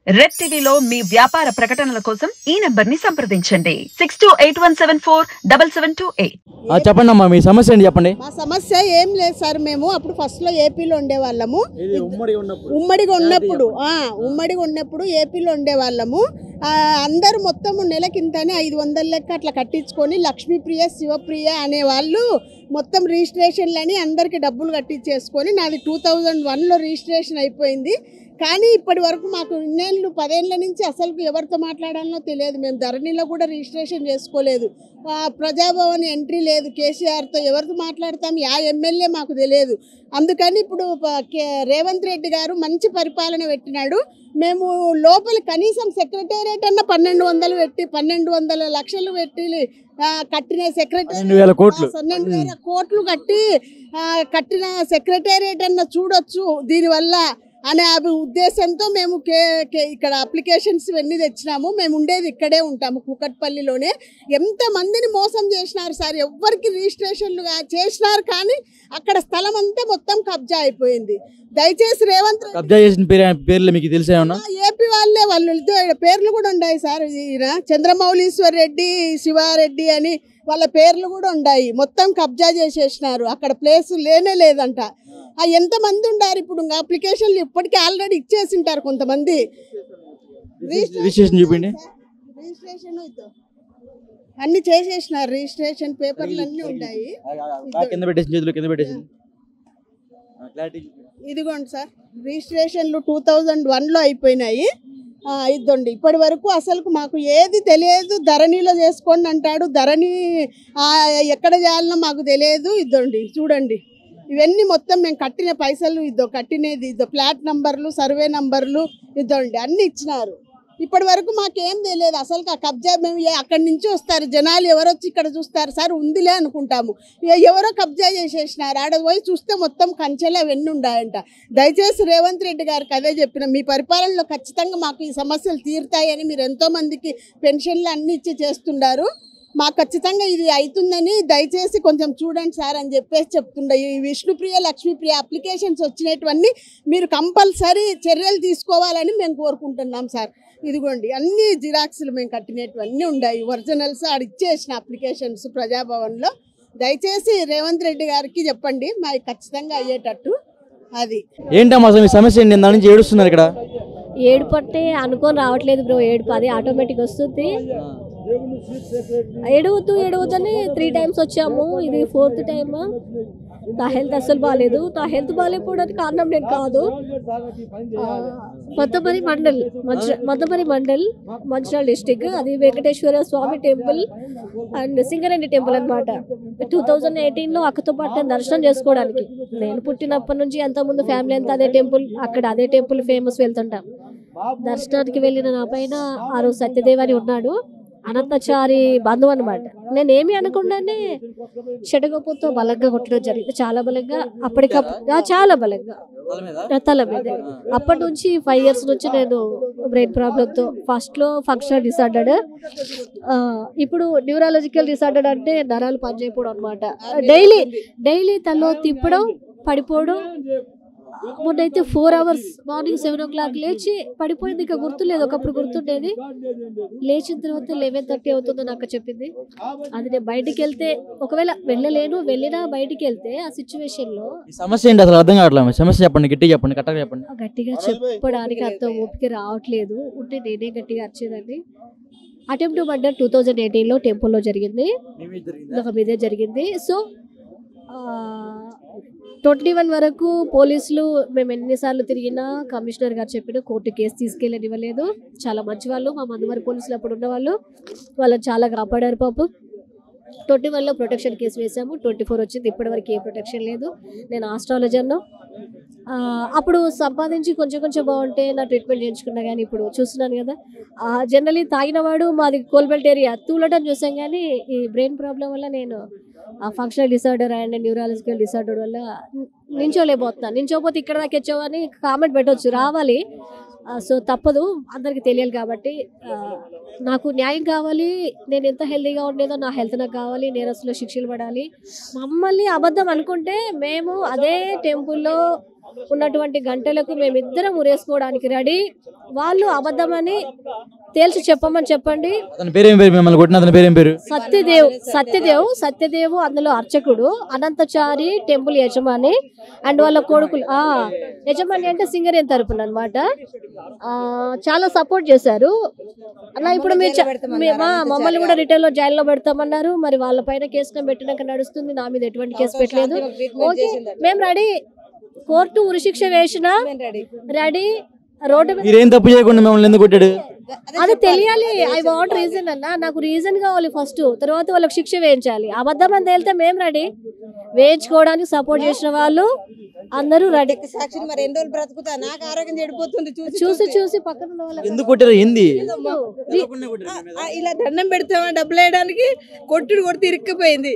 Red టీవీలో మీ వ్యాపార ప్రకటనల కోసం ఈ నంబర్ ని సంప్రదించండి six two eight one seven four double seven two eight ఆ, చెప్పండి అమ్మా మీ సమస్య ఏంటి చెప్పండి మా సమస్య ఏం లేదు సార్ మేము అప్పుడు ఫస్ట్లో ఏపీలో ఉండేవాళ్ళము ఉమ్మడి ఉన్నప్పుడు ఉమ్మడిగా ఉన్నప్పుడు ఆ, ఉమ్మడిగా ఉన్నప్పుడు ఏపీలో ఉండేవాళ్ళము ఆ, అందరూ మొత్తం నెలకింతనే ఐదు వందల లెక్క అట్లా కట్టించుకొని లక్ష్మీప్రియ శివప్రియ అనే వాళ్ళు మొత్తం రిజిస్ట్రేషన్లని అందరికీ డబ్బులు కట్టించేసుకొని నాది టూ థౌజండ్ వన్లో రిజిస్ట్రేషన్ అయిపోయింది కానీ ఇప్పటి వరకు మాకు ఇన్నేళ్ళు పదేళ్ళ నుంచి అసలు ఎవరితో మాట్లాడాలనో తెలియదు మేము ధరణిలో కూడా రిజిస్ట్రేషన్ చేసుకోలేదు ఆ, ప్రజాభవన్ ఎంట్రీ లేదు కేసీఆర్తో ఎవరితో మాట్లాడతాం యా ఎమ్మెల్యే మాకు తెలియదు అందుకని ఇప్పుడు ప- కే- రేవంత్ రెడ్డి గారు మంచి పరిపాలన పెట్టినాడు మేము లోపల కనీసం సెక్రటేరియట్ అన్న పన్నెండు వందలు పెట్టి పన్నెండు వందల లక్షలు పెట్టి ఆ, కట్టిన సెక్రటరీ పన్నెండు వేల కోట్లు పన్నెండు వేల కోట్లు కట్టి ఆ, కట్టిన సెక్రటేరియట్ అన్న చూడొచ్చు దీనివల్ల అనే అభి ఉద్దేశంతో మేము కే కే ఇక్కడ అప్లికేషన్స్ ఇవన్నీ తెచ్చినాము మేము ఉండేది ఇక్కడే ఉంటాము కూకట్పల్లిలోనే ఎంతమందిని మోసం చేసినారు సార్ ఎవ్వరికి రిజిస్ట్రేషన్లు కా- చేసినారు కానీ అక్కడ స్థలం అంతా మొత్తం కబ్జా అయిపోయింది దయచేసి రేవంత్ రెడ్డి కబ్జా చేసిన పేరు పేర్లు మీకు తెలిసే ఉన్నా ఆ, ఏపీ వాళ్ళే వాళ్ళు ఇద్దరు పేర్లు కూడా ఉన్నాయి సార్ ఈయన చంద్రమౌళీశ్వర్ రెడ్డి శివారెడ్డి అని వాళ్ళ పేర్లు కూడా ఉన్నాయి మొత్తం కబ్జా చేసేసినారు అక్కడ ప్లేస్ లేనే లేదంట ఆ ఎంతమంది ఉన్నారు ఇప్పుడు ఇంకా అప్లికేషన్లు ఇప్పటికీ ఆల్రెడీ ఇచ్చేసి ఉంటారు కొంతమంది రిజిస్ట్రేషన్ చూపిండి రిజిస్ట్రేషన్ ఇద్దో. అన్ని చేసేసినారు రిజిస్ట్రేషన్ పేపర్లు అన్ని ఉన్నాయి బాగా కింద పెట్టేసి చేతులు కింద పెట్టేసి క్లారిటీ ఇదిగోండి సార్ రిజిస్ట్రేషన్లు టూ థౌజండ్ వన్లో అయిపోయినాయి ఆ, ఇద్దండి ఇప్పటి వరకు అసలు మాకు ఏది తెలియదు ధరణిలో చేసుకోండి అంటాడు ధరణి ఆ, ఎక్కడ చేయాలనో మాకు తెలియదు ఇద్దండి చూడండి ఇవన్నీ మొత్తం మేము కట్టిన పైసలు ఇద్దో కట్టినది ఇద్దో ఫ్లాట్ నంబర్లు సర్వే నంబర్లు ఇద్దండి అన్ని ఇచ్చినారు ఇప్పటి వరకు మాకేం తెలియదు అసలు ఆ కబ్జా మేము ఏ- అక్కడి నుంచి వస్తారు జనాలు ఎవరొచ్చి ఇక్కడ చూస్తారు సార్ ఉందిలే అనుకుంటాము ఏ- ఎవరో కబ్జా చేసేసినారు ఆడ పోయి చూస్తే మొత్తం కంచెలు అవన్నీ ఉన్నాయంట దయచేసి రేవంత్ రెడ్డి గారికి అదే చెప్పిన మీ పరిపాలనలో ఖచ్చితంగా మాకు ఈ సమస్యలు తీరుతాయని మీరు ఎంతో మందికి పెన్షన్లు అన్ని ఇచ్చి చేస్తున్నారు మాకు ఖచ్చితంగా ఇది అవుతుందని దయచేసి కొంచెం చూడండి సార్ అని చెప్పేసి చెప్తుండే ఈ విష్ణుప్రియ లక్ష్మీప్రియ అప్లికేషన్స్ వచ్చినటువన్నీ మీరు కంపల్సరీ చర్యలు తీసుకోవాలని మేము కోరుకుంటున్నాం సార్ ఇదిగోండి అన్ని జిరాక్స్లు మేము కట్టినటువన్నీ ఉన్నాయి ఒరిజినల్స్ ఆడ ఇచ్చేసిన అప్లికేషన్స్ ప్రజాభవన్లో దయచేసి రేవంత్ రెడ్డి గారికి చెప్పండి మాకు ఖచ్చితంగా అయ్యేటట్టు అది ఏంటమ్మా అసలు మీ సమస్య ఏంటి దాని నుంచి ఏడుస్తున్నారు ఇక్కడ ఏడుపు అంటే అనుకొని రావట్లేదు బ్రో ఏడుపు అది ఆటోమేటిక్ వస్తుంది ఏడవద్దు ఏడవద్దని త్రీ టైమ్స్ వచ్చాము ఇది ఫోర్త్ టైమ్ నా హెల్త్ అస్సలు బాగాలేదు నా హెల్త్ బాగాలేకపోవడానికి కారణం నేను కాదు ఆ, మద్దమరి మండల్ మంచి మద్దమరి మండల్ మంచిర్యాల డిస్టిక్ అది Venkateswara Swamy temple and Singareni temple అనమాట టూ థౌజండ్ ఎయిటీన్లో అక్కతో పాటు నేను దర్శనం చేసుకోవడానికి నేను పుట్టినప్పటి నుంచి ఎంతమంది ఫ్యామిలీ అంతా అదే టెంపుల్ అక్కడ అదే టెంపుల్ ఫేమస్ వెళ్తుంటాం దర్శనానికి వెళ్ళిన నా పైన ఆ రోజు సత్యదేవ్ అని ఉన్నాడు అనంతచారి బంధువు అనమాట నేను ఏమి అనకుండానే షడగొప్పతో బలంగా కొట్టడం జరిగింది చాలా బలంగా అప్పటికప్పుడు ఆ, చాలా బలంగా నా తల మీద అప్పటి నుంచి ఫైవ్ ఇయర్స్ నుంచి నేను బ్రెయిన్ ప్రాబ్లంతో ఫస్ట్లో ఫంక్షనల్ డిసార్డర్డ్ ఇప్పుడు న్యూరాలజికల్ డిసార్డర్డ్ అంటే నరాలు పనిచేయకపోవడం అనమాట డైలీ డైలీ తలో తిప్పడం పడిపోవడం మొన్నైతే four hours morning seven o'clock లేచి పడిపోయింది ఇంకా గుర్తులేదు ఒకప్పుడు గుర్తుండేది లేచిన తర్వాత లెవెన్ థర్టీ అవుతుందో నాకు చెప్పింది అది నేను బయటికి వెళ్తే ఒకవేళ వెళ్ళలేను వెళ్ళినా బయటికి వెళ్తే ఆ సిచ్యువేషన్ లో ఈ సమస్య ఏంటి అసలు అర్థం కావట్లేదు మీ సమస్య చెప్పండి గట్టిగా చెప్పండి కరెక్ట్గా చెప్పండి గట్టిగా చెప్పడానికి అంత ఓపిక రావట్లేదు ఉంటే నేనే గట్టిగా వచ్చేదాన్ని attempt to murder two thousand ఎయిటీన్లో టెంపుల్లో జరిగింది ఒక మీదే జరిగింది సో ట్వంటీ వన్ వరకు పోలీసులు మేము ఎన్నిసార్లు తిరిగినా కమిషనర్ గారు చెప్పిన కోర్టు కేసు తీసుకెళ్ళనివ్వలేదు చాలా మంచి వాళ్ళు మా మందమరి పోలీసులు అప్పుడు ఉన్నవాళ్ళు వాళ్ళని చాలా కాపాడారు పాపం ట్వంటీ వన్లో ప్రొటెక్షన్ కేసు వేసాము ట్వంటీ ఫోర్ వచ్చింది ఇప్పటివరకు ఏ ప్రొటెక్షన్ లేదు నేను ఆస్ట్రాలజర్ను ఆ, అప్పుడు సంపాదించి కొంచెం కొంచెం బాగుంటే నా ట్రీట్మెంట్ చేయించుకున్నా కానీ ఇప్పుడు చూస్తున్నాను కదా జనరలీ తాగినవాడు మాది కోల్బెల్ట్ ఏరియా తూలటం చూసాం కానీ ఈ బ్రెయిన్ ప్రాబ్లం వల్ల నేను ఆ functional disorder and neurological disorder వల్ల నించోలేకపోతున్నాను నించోపోతే ఇక్కడ దాకా వచ్చావు అని కామెంట్ పెట్టవచ్చు రావాలి సో తప్పదు అందరికి తెలియాలి కాబట్టి ఆ, నాకు న్యాయం కావాలి నేను ఎంత హెల్తీగా ఉండేదో నా హెల్త్ నాకు కావాలి నేరస్తులో శిక్షలు పడాలి మమ్మల్ని అబద్ధం అనుకుంటే మేము అదే టెంపుల్లో ఉన్నటువంటి గంటలకు మేమిద్దరం ఉరేసుకోవడానికి రెడీ వాళ్ళు అబద్ధమని తేల్చి చెప్పమని చెప్పండి అతని పేరేం పేరు మిమ్మల్ని కొట్టిన అతని పేరేం పేరు సత్యదేవ్ సత్యదేవ్ సత్యదేవ్ అందులో అర్చకుడు అనంతచారి టెంపుల్ యజమాని అండ్ వాళ్ళ కొడుకులు ఆ యజమాని అంటే సింగరేన్ తరపున అనమాట చాలా సపోర్ట్ చేశారు అలా ఇప్పుడు మీరు చె- మీ- మా మమ్మల్ని కూడా రిటైల్ లో జైల్లో పెడతామన్నారు మరి వాళ్ళ పైన కేసు పెట్టినాక నడుస్తుంది నా మీద ఎటువంటి కేసు పెట్టలేదు ఓకే మేము రెడీ కోర్టు ఉరిశిక్ష వేసిన రెడీ రోడ్డు మీద మీరేం తప్పు చేయకుండా మిమ్మల్ని ఎందుకు కొట్టాడు అది తెలియాలి ఐ వాంట్ రీజన్ అన్న నాకు రీజన్ కావాలి ఫస్ట్ తర్వాత వాళ్ళకి శిక్ష వేయించాలి అబద్ధం అని తేలితే మేము రెడీ వేయించుకోవడానికి సపోర్ట్ చేసిన వాళ్ళు అందరూ రెడీ సాక్షిని మరి ఎన్ని రోజులు బ్రతుకుతా నాకు ఆరోగ్యం చెడిపోతుంది చూసి చూసి చూసి పక్కన ఉన్న వాళ్ళకి ఎందుకు కొట్టారు ఏంది ఆ, ఇలా దండం పెడతామా డబ్బులు వేయడానికి కొట్టుడు కొడితే ఇరుక్కుపోయింది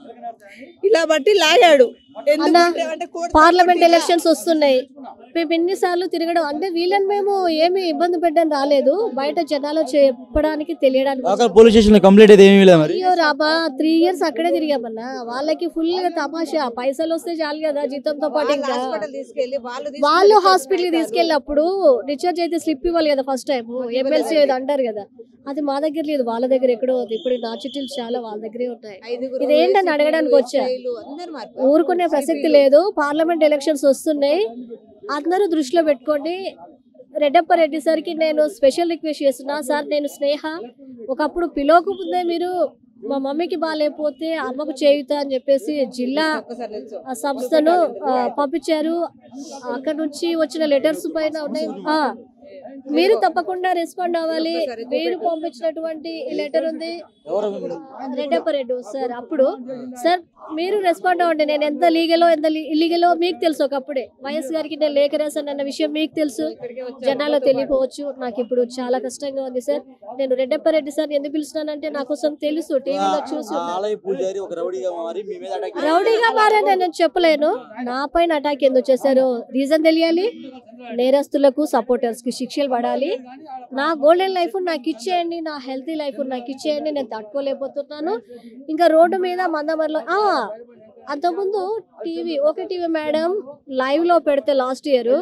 ఇలా బట్టి లాగాడు ఎందుకు అన్నా, కొట్టావంటే కోడి పార్లమెంట్ కొట్టిలా. ఎలక్షన్స్ వస్తున్నాయి మేము ఎన్నిసార్లు తిరగడం అంటే వీళ్ళని మేము ఏమి ఇబ్బంది పెట్టడం రాలేదు బయట జనాలు చెప్పడానికి తెలియడానికి లోకల్ పోలీస్ స్టేషన్ లో కంప్లైంట్ అయితే ఏమీ లేదు మరి అయ్యో రాబా త్రీ ఇయర్స్ అక్కడే తిరిగామన్నా వాళ్ళకి ఫుల్ గా తమాషా పైసలు వస్తే చాలు కదా జీతంతో పాటు వాళ్ళు ఇంకా హాస్పిటల్ తీసుకెళ్ళి వాళ్ళు వాళ్ళు తీసుకెళ్ళి హాస్పిటల్ చేస్తారు. తీసుకెళ్ళినప్పుడు డిశ్చార్జ్ అయితే స్లిప్ ఇవ్వాలి కదా ఫస్ట్ టైం ఎమ్మెల్సీ ఏదో అంటారు కదా అది మా దగ్గర లేదు వాళ్ళ దగ్గర ఎక్కడో ఉంది ఇప్పుడు నా చిట్టీలు చాలా వాళ్ళ దగ్గరే ఉన్నాయి ఐదుగురు ఇది ఏంటని అడగడానికి వచ్చా వీళ్ళు అందరూ మారిపోయారు. ఊరుకునే ప్రసక్తి లేదు పార్లమెంట్ ఎలక్షన్స్ వస్తున్నాయి అందరూ దృష్టిలో పెట్టుకోండి రెడ్డప్ప రెడ్డి సార్కి నేను స్పెషల్ రిక్వెస్ట్ చేస్తున్నా సార్ నేను స్నేహ ఒకప్పుడు పిలోకు ముందే మీరు మా మమ్మీకి బాగాలేకపోతే అమ్మకు చేయుతా అని చెప్పేసి జిల్లా ఒక్కసారి నిల్చో. ఆ సంస్థను ఆ, పంపించారు అక్కడ నుంచి వచ్చిన లెటర్స్ పైన ఉన్నాయి ఆ, మీరు తప్పకుండా రెస్పాండ్ అవ్వాలి మీరు పంపించినటువంటి ఈ లెటర్ ఉంది రెడ్డప్ప రెడ్డి సార్ అప్పుడు సార్ మీరు రెస్పాండ్ అవ్వండి నేను ఎంత లీగలో ఎంత ఇల్లీగలో మీకు తెలుసు ఒకప్పుడే వైఎస్ గారికి నేను లేఖ రాశాను అన్న విషయం మీకు తెలుసు జనాల్లో తెలియపోవచ్చు నాకు ఇప్పుడు చాలా కష్టంగా ఉంది సార్ నేను రెడ్డప్ప రెడ్డి సార్ ఎందుకు పిలుస్తున్నానంటే నా కోసం తెలుసు టీవీలో చూసి ఆ ఆలయ పూజారి ఒక రౌడీగా మారి మీ మీద అటాక్ రౌడీగా మారని నేను చెప్పలేను నా పైన అటాక్ ఎందుకు చేశారో రీజన్ తెలియాలి నేరస్తులకు సపోర్టర్స్ కి శిక్షలు పడాలి నా గోల్డెన్ లైఫ్ నాకు ఇచ్చేయండి నా హెల్తీ లైఫ్ నాకు ఇచ్చేయండి నేను తట్టుకోలేకపోతున్నాను ఇంకా రోడ్డు మీద మందమరిలో ఆ, అంతకుముందు TV okay TV madam live లో పెడితే లాస్ట్ ఇయర్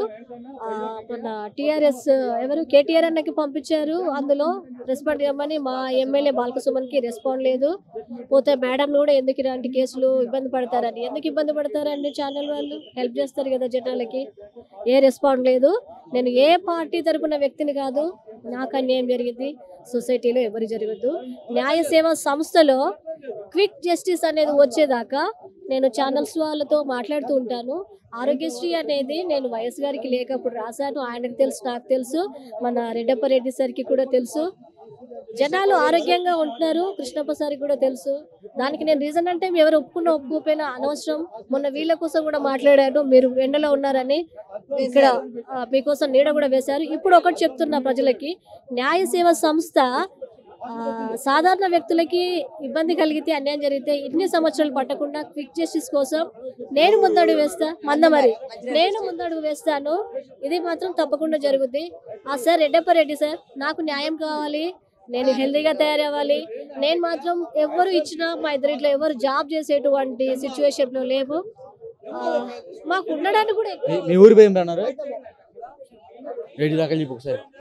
మన టిఆర్ఎస్ ఎవరు కేటీఆర్ అన్నకి పంపించారు అందులో రెస్పాండ్ చేయమని మా ఎమ్మెల్యే బాలకసుమన్ కి రెస్పాండ్ లేదు పోతే మేడం కూడా ఎందుకు ఇలాంటి కేసులు ఇబ్బంది పడతారని ఎందుకు ఇబ్బంది పడతారండి ఛానల్ వాళ్ళు హెల్ప్ చేస్తారు కదా జనాలకి ఏ రెస్పాండ్ లేదు నేను ఏ పార్టీ తరపున వ్యక్తిని కాదు నాకు అన్యాయం జరిగింది సొసైటీలో ఎవరు జరగద్దు న్యాయ సేవా సంస్థలో క్విక్ జస్టిస్ అనేది వచ్చేదాకా నేను ఛానల్స్ వాళ్ళతో మాట్లాడుతూ ఉంటాను ఆరోగ్యశ్రీ అనేది నేను వైఎస్ గారికి లేకప్పుడు రాశాను ఆయనకు తెలుసు నాకు తెలుసు మన రెడ్డప్ప రెడ్డి సార్కి కూడా తెలుసు జనాలు ఆరోగ్యంగా ఉంటున్నారు కృష్ణప్ప సార్కి కూడా తెలుసు దానికి నేను రీజన్ అంటే ఎవరు ఒప్పుకున్న ఒప్పుకోపోయినా అనవసరం మొన్న వీళ్ళ కోసం కూడా మాట్లాడాను మీరు ఎండలో ఉన్నారని ఇక్కడ ఆ, మీకోసం నీడ కూడా వేశారు ఇప్పుడు ఒకటి చెప్తున్నా ప్రజలకి న్యాయ సేవ సంస్థ ఆ, సాధారణ వ్యక్తులకి ఇబ్బంది కలిగితే అన్యాయం జరిగితే ఇన్ని సంవత్సరాలు పట్టకుండా క్విక్ జస్టిస్ కోసం నేను ముందడుగు వేస్తా మందమరి నేను ముందడుగు వేస్తాను ఇది మాత్రం తప్పకుండా జరుగుద్ది ఆ సార్ రెడ్డప్ప రెడ్డి సార్ నాకు న్యాయం కావాలి నేను హెల్తీగా తయారవ్వాలి నేను మాత్రం ఎవరు ఇచ్చినా మా ఇద్దరిట్లో ఎవరు జాబ్ చేసేటువంటి సిచ్యువేషన్ లో లేవు ఆ, మాకు ఉండడానికి కూడా ఎక్కువ మీ ఊరి పేరు అన్నారు రెడ్డి దాకా చెప్పు ఒకసారి